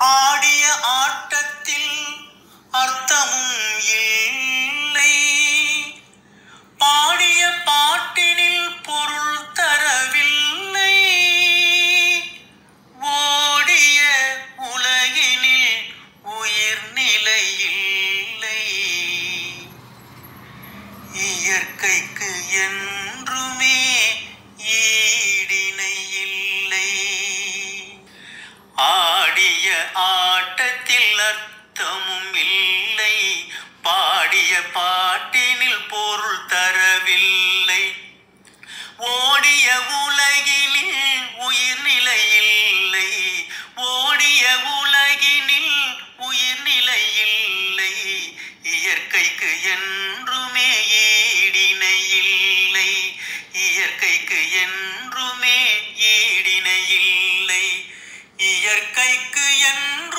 ஆடிய ஆட்டத்தில் அர்த்தமும் இல்லை பாடிய பாட்டினில் பொருள் தரவில்லை ஓடிய உலகினில் உயிர்நிலை இல்லை இயற்கைக்கு என்றுமே ஈடிணை இல்லை ஆடிய ஆட்டத்தில் அர்த்தமும் இல்லை பாடிய பாட்டினில் பொருள் தரவில்லை ஓடிய உலகினில் உயிர்நிலை இல்லை ஓடிய உலகினில் உயிர்நிலை இல்லை இயற்கைக்கு என்றுமே ஈடிணை இல்லை இயற்கைக்கு என்றுமே ஈடிணை இல்லை இயற்கைக்கு என்று